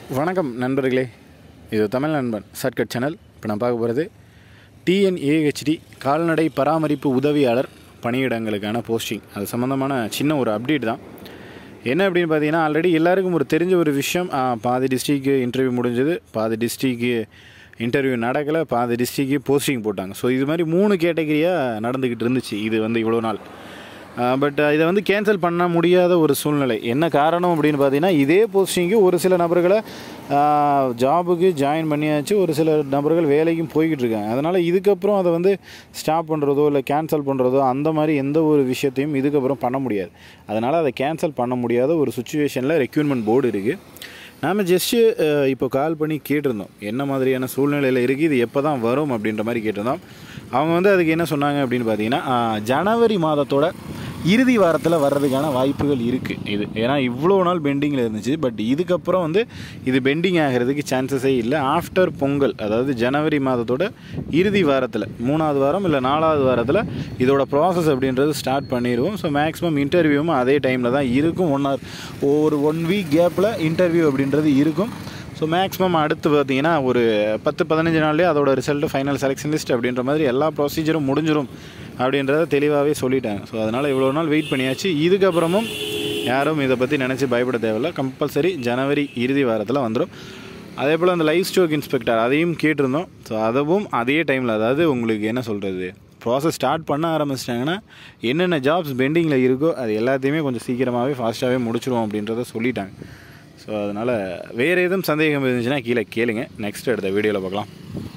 வணக்கம் நண்பர்களே இது தமிழ் நண்பன் ஷார்ட்கட் சேனல் இப்போ நான் பார்க்க போகிறது டிஎன்ஏஹெச்டி கால்நடை பராமரிப்பு உதவியாளர் பணியிடங்களுக்கான போஸ்டிங் அது சம்மந்தமான சின்ன ஒரு அப்டேட் தான் என்ன அப்படின்னு பார்த்தீங்கன்னா ஆல்ரெடி எல்லாருக்கும் ஒரு தெரிஞ்ச ஒரு விஷயம் ஆ, பாதி டிஸ்ட்ரிக்கு இன்டர்வியூ முடிஞ்சது பாதி டிஸ்ட்ரிக்கு இன்டர்வியூ நடக்கலை பாதி டிஸ்ட்ரிக்கு போஸ்டிங் போட்டாங்க ஸோ இது மாதிரி மூணு கேட்டகரியாக நடந்துக்கிட்டு இருந்துச்சு இது வந்து இவ்வளோ நாள் பட் இதை வந்து கேன்சல் பண்ண முடியாத ஒரு சூழ்நிலை என்ன காரணம் அப்படின்னு பார்த்தீங்கன்னா இதே போஸ்டிங்கு ஒரு சில நபர்களை ஜாபுக்கு ஜாயின் பண்ணியாச்சு ஒரு சில நபர்கள் வேலைக்கும் போய்கிட்டு இருக்காங்க அதனால் இதுக்கப்புறம் அதை வந்து ஸ்டாப் பண்ணுறதோ இல்லை கேன்சல் பண்ணுறதோ அந்த மாதிரி எந்த ஒரு விஷயத்தையும் இதுக்கப்புறம் பண்ண முடியாது அதனால் அதை கேன்சல் பண்ண முடியாத ஒரு சுச்சுவேஷனில் ரெக்யூர்மெண்ட் போர்டு இருக்குது நாம் ஜஸ்ட்டு இப்போ கால் பண்ணி கேட்டிருந்தோம் என்ன மாதிரியான சூழ்நிலையில் இருக்குது இது எப்போ தான் வரும் அப்படின்ற மாதிரி கேட்டிருந்தோம் அவங்க வந்து அதுக்கு என்ன சொன்னாங்க அப்படின்னு பார்த்தீங்கன்னா ஆஹ், ஜனவரி மாதத்தோட இறுதி வாரத்தில் வர்றதுக்கான வாய்ப்புகள் இருக்குது இது ஏன்னா இவ்வளோ நாள் பெண்டிங்கில் இருந்துச்சு பட் இதுக்கப்புறம் வந்து இது பெண்டிங் ஆகிறதுக்கு சான்சஸே இல்லை ஆஃப்டர் பொங்கல் அதாவது ஜனவரி மாதத்தோட இறுதி வாரத்தில் மூணாவது வாரம் இல்லை நாலாவது வாரத்தில் இதோட ப்ராசஸ் அப்படின்றது ஸ்டார்ட் பண்ணிடுவோம் ஸோ மேக்ஸிமம் இன்டர்வியூவும் அதே டைமில் தான் இருக்கும் ஒன் ஹவர் ஒரு ஒன் வீக் கேப்பில் இன்டர்வியூ அப்படின்றது இருக்கும் ஸோ மேக்ஸிமம் அடுத்து பார்த்தீங்கன்னா ஒரு பத்து பதினஞ்சு நாள்லேயே அதோட ரிசல்ட்டு ஃபைனல் செலெக்ஷன் லிஸ்ட் அப்படின்ற மாதிரி எல்லா ப்ரொசீஜரும் முடிஞ்சிடும் அப்படின்றத தெளிவாகவே சொல்லிட்டாங்க ஸோ அதனால் இவ்வளோ நாள் வெயிட் பண்ணியாச்சு இதுக்கப்புறமும் யாரும் இதை பற்றி நினச்சி பயப்பட தேவையில்ல கம்பல்சரி ஜனவரி இறுதி வாரத்தில் வந்துடும் அதே போல் அந்த லைஃப் ஸ்டோக் இன்ஸ்பெக்டர் அதையும் கேட்டிருந்தோம் ஸோ அதுவும் அதே டைமில் அதாவது உங்களுக்கு என்ன சொல்கிறது ப்ராசஸ் ஸ்டார்ட் பண்ண ஆரம்பிச்சிட்டாங்கன்னா என்னென்ன ஜாப்ஸ் பெண்டிங்கில் இருக்கோ அது எல்லாத்தையுமே கொஞ்சம் சீக்கிரமாகவே ஃபாஸ்ட்டாகவே முடிச்சிருவோம் அப்படின்றத சொல்லிட்டாங்க ஸோ அதனால் வேறு எதுவும் சந்தேகம் இருந்துச்சுன்னா கீழே கேளுங்க நெக்ஸ்ட் அடுத்த வீடியோவில் பார்க்கலாம்